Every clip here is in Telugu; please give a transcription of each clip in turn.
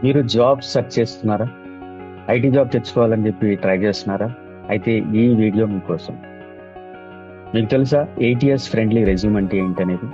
మీరు జాబ్ సెర్చ్ చేస్తున్నారా ఐటీ జాబ్ తెచ్చుకోవాలని చెప్పి ట్రై చేస్తున్నారా అయితే ఈ వీడియో మీకోసం మీకు తెలుసా ఏటీఎస్ ఫ్రెండ్లీ రెజ్యూమ్ అంటే ఏంటి అనేది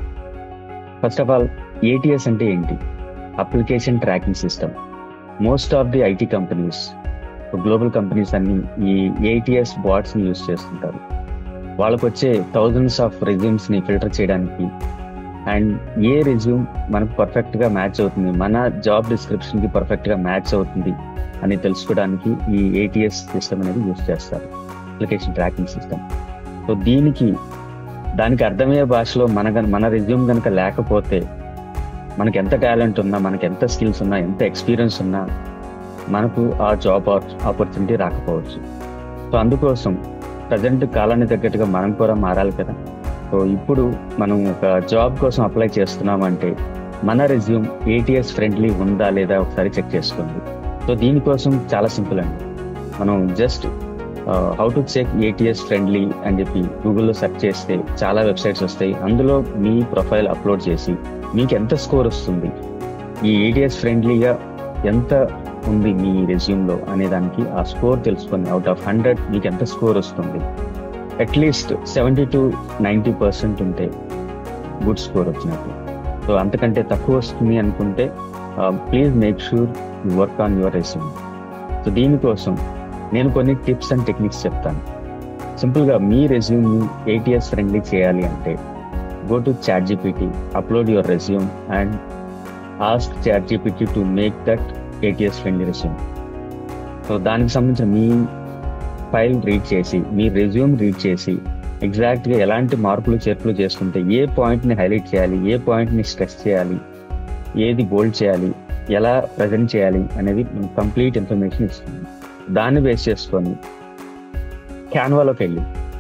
ఫస్ట్ ఆఫ్ ఆల్ ఏటీఎస్ అంటే ఏంటి application tracking system most of the IT companies global companies అన్ని ఈ ఏటీఎస్ బాట్స్ ని యూస్ చేస్తుంటారు వాళ్ళకు వచ్చే థౌజండ్స్ ఆఫ్ రెజ్యూమ్స్ ని ఫిల్టర్ చేయడానికి అండ్ ఏ రెజ్యూమ్ మనకు పర్ఫెక్ట్ గా మ్యాచ్ అవుతుంది మన జాబ్ డిస్క్రిప్షన్ కి పర్ఫెక్ట్ గా మ్యాచ్ అవుతుంది అని తెలుసుకోవడానికి ఈ ఏటీఎస్ సిస్టమ్ అనేది యూస్ చేస్తారు అప్లికేషన్ ట్రాకింగ్ సిస్టమ్ సో దీనికి దానికి అర్థమయ్యే భాషలో మన గన- మన రెజ్యూమ్ కనుక లేకపోతే మనకి ఎంత టాలెంట్ ఉన్నా మనకి ఎంత స్కిల్స్ ఉన్నా ఎంత ఎక్స్పీరియన్స్ ఉన్నా మనకు ఆ జాబ్ ఆపర్చునిటీ రాకపోవచ్చు సో అందుకోసం ప్రజెంట్ కాలాన్ని తగ్గట్టుగా మనం కూడా మారాలి కదా సో ఇప్పుడు మనం ఒక జాబ్ కోసం అప్లై చేస్తున్నామంటే మన రెజ్యూమ్ ఏటీఎస్ ఫ్రెండ్లీ ఉందా లేదా ఒకసారి చెక్ చేసుకోండి సో దీనికోసం చాలా సింపుల్ అండి మనం just how to check ATS friendly అని చెప్పి గూగుల్లో సెర్చ్ చేస్తే చాలా వెబ్సైట్స్ వస్తాయి అందులో మీ ప్రొఫైల్ అప్లోడ్ చేసి మీకు ఎంత స్కోర్ వస్తుంది ఈ ఏటీఎస్ ఫ్రెండ్లీగా ఎంత ఉంది మీ రెజ్యూమ్లో అనే దానికి ఆ స్కోర్ తెలుసుకొని అవుట్ ఆఫ్ హండ్రెడ్ మీకు ఎంత స్కోర్ వస్తుంది at least seventy to ninety percent ఉంటే గుడ్ స్కోర్ వచ్చినట్టు సో అంతకంటే తక్కువ వస్తుంది అనుకుంటే please make sure you work on your resume so దీనికోసం నేను కొన్ని టిప్స్ అండ్ టెక్నిక్స్ చెప్తాను సింపుల్గా మీ రెజ్యూమ్ని ఏటీఎస్ ఫ్రెండ్లీ చేయాలి అంటే go to chat GPT upload your resume and ask chat GPT to make that ATS friendly resume so దానికి సంబంధించిన మీ ఫైల్ రీడ్ చేసి మీ రెజ్యూమ్ రీడ్ చేసి ఎగ్జాక్ట్ గా ఎలాంటి మార్పులు చేర్పులు చేసుకుంటే ఏ పాయింట్ ని హైలైట్ చేయాలి ఏ పాయింట్ ని స్ట్రెస్ చేయాలి ఏది బోల్డ్ చేయాలి ఎలా ప్రజెంట్ చేయాలి అనేది కంప్లీట్ ఇన్ఫర్మేషన్ ఇస్తుంది దాన్ని బేస్ చేసుకొని క్యాన్వాలోకి వెళ్ళి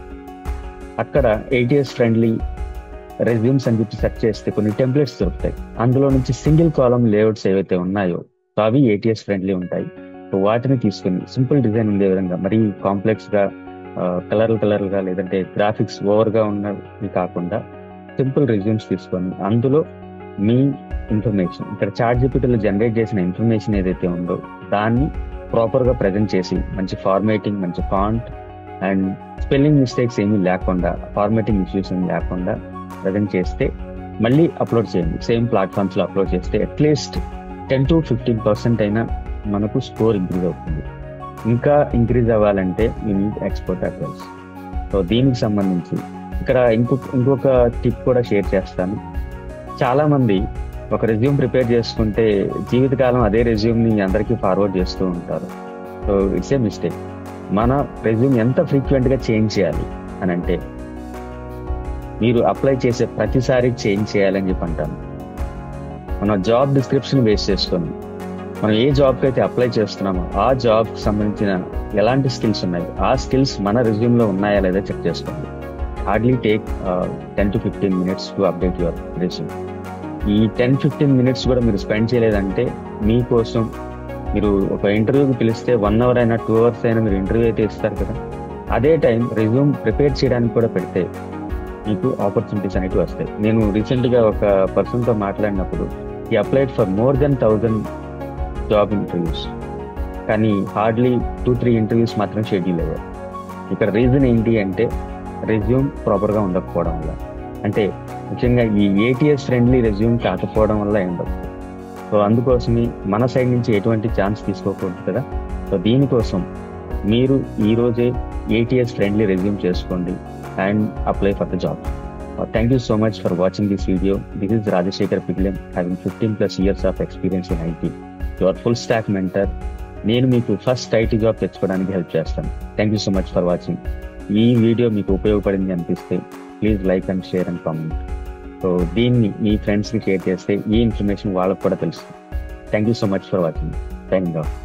అక్కడ ఏటీఎస్ ఫ్రెండ్లీ రెజ్యూమ్స్ అని చెప్పి సెర్చ్ చేస్తే కొన్ని టెంప్లెట్స్ దొరుకుతాయి అందులో నుంచి సింగిల్ కాలం లేఅవుట్స్ ఏవైతే ఉన్నాయో సో అవి ఏటీఎస్ ఫ్రెండ్లీ ఉంటాయి సో వాటిని తీసుకుని సింపుల్ డిజైన్ ఉండే విధంగా మరీ కాంప్లెక్స్ గా కలర్ కలర్ గా లేదంటే గ్రాఫిక్స్ ఓవర్ గా ఉన్నవి కాకుండా సింపుల్ రెజ్యూమ్స్ తీసుకొని అందులో మీ ఇన్ఫర్మేషన్ ఇక్కడ చార్ట్ జీపీటీలో జనరేట్ చేసిన ఇన్ఫర్మేషన్ ఏదైతే ఉందో దాన్ని ప్రాపర్ గా ప్రజెంట్ చేసి మంచి ఫార్మేటింగ్ మంచి ఫాంట్ అండ్ స్పెల్లింగ్ మిస్టేక్స్ ఏమీ లేకుండా ఫార్మేటింగ్ ఇష్యూస్ ఏమీ లేకుండా ప్రజెంట్ చేస్తే మళ్ళీ అప్లోడ్ చేయండి సేమ్ ప్లాట్ఫామ్స్ లో అప్లోడ్ చేస్తే at least ten to fifteen percent అయినా మనకు స్కోర్ ఇంక్రీజ్ అవుతుంది ఇంకా ఇంక్రీజ్ అవ్వాలంటే you need expert advice so దీనికి సంబంధించి ఇక్కడ ఇంకొక ఇంకొక టిప్ కూడా షేర్ చేస్తాను చాలా మంది ఒక రెజ్యూమ్ ప్రిపేర్ చేసుకుంటే జీవితకాలం అదే రెజ్యూమ్ ని అందరికీ ఫార్వర్డ్ చేస్తూ ఉంటారు సో ఇట్స్ ఏ మిస్టేక్ మన రెజ్యూమ్ ఎంత ఫ్రీక్వెంట్ గా చేంజ్ చేయాలి అని అంటే మీరు అప్లై చేసే ప్రతిసారి చేంజ్ చేయాలని చెప్పి అంటాను మన జాబ్ డిస్క్రిప్షన్ బేస్ చేసుకొని మనం ఏ జాబ్ కి అయితే అప్లై చేస్తున్నామో ఆ జాబ్ కి సంబంధించిన ఎలాంటి స్కిల్స్ ఉన్నాయి ఆ స్కిల్స్ మన రెజ్యూమ్ లో ఉన్నాయా లేదా చెక్ చేసుకోండి hardly take ten to fifteen minutes to update your resume ఈ టెన్ ఫిఫ్టీన్ మినిట్స్ కూడా మీరు స్పెండ్ చేయలేదంటే మీకోసం మీరు ఒక ఇంటర్వ్యూకి పిలిస్తే వన్ అవర్ అయినా టూ అవర్స్ అయినా మీరు ఇంటర్వ్యూ అయితే ఇస్తారు కదా అదే టైం రెజ్యూమ్ ప్రిపేర్ చేయడానికి కూడా పెడితే మీకు ఆపర్చునిటీస్ అనేవి వస్తాయి నేను రీసెంట్ గా ఒక పర్సన్ తో మాట్లాడినప్పుడు ఈ applied for more than thousand job interviews కానీ హార్డ్లీ టూ త్రీ ఇంటర్వ్యూస్ మాత్రం షెడ్యూల్ అయ్యాయి ఇక్కడ రీజన్ ఏంటి అంటే రెజ్యూమ్ ప్రాపర్గా ఉండకపోవడం వల్ల అంటే ముఖ్యంగా ఈ ఏటీఎస్ ఫ్రెండ్లీ రెజ్యూమ్ కాకపోవడం వల్ల ఉండదు సో అందుకోసమే మన సైడ్ నుంచి ఎటువంటి ఛాన్స్ తీసుకోకూడదు కదా సో దీనికోసం మీరు ఈ రోజే ఏటీఎస్ ఫ్రెండ్లీ రెజ్యూమ్ చేసుకోండి and apply for the job thank you so much for watching this video this is Rajasekhar పిగ్లెం having fifteen plus years of experience in IT your full stack mentor నేను మీకు ఫస్ట్ ఐటీ జాబ్ తెచ్చుకోవడానికి హెల్ప్ చేస్తాను thank you so much for watching ఈ వీడియో మీకు ఉపయోగపడింది అనిపిస్తే please like and share and comment so దీన్ని మీ ఫ్రెండ్స్కి షేర్ చేస్తే ఈ ఇన్ఫర్మేషన్ వాళ్ళకు కూడా తెలుస్తుంది thank you so much for watching thank you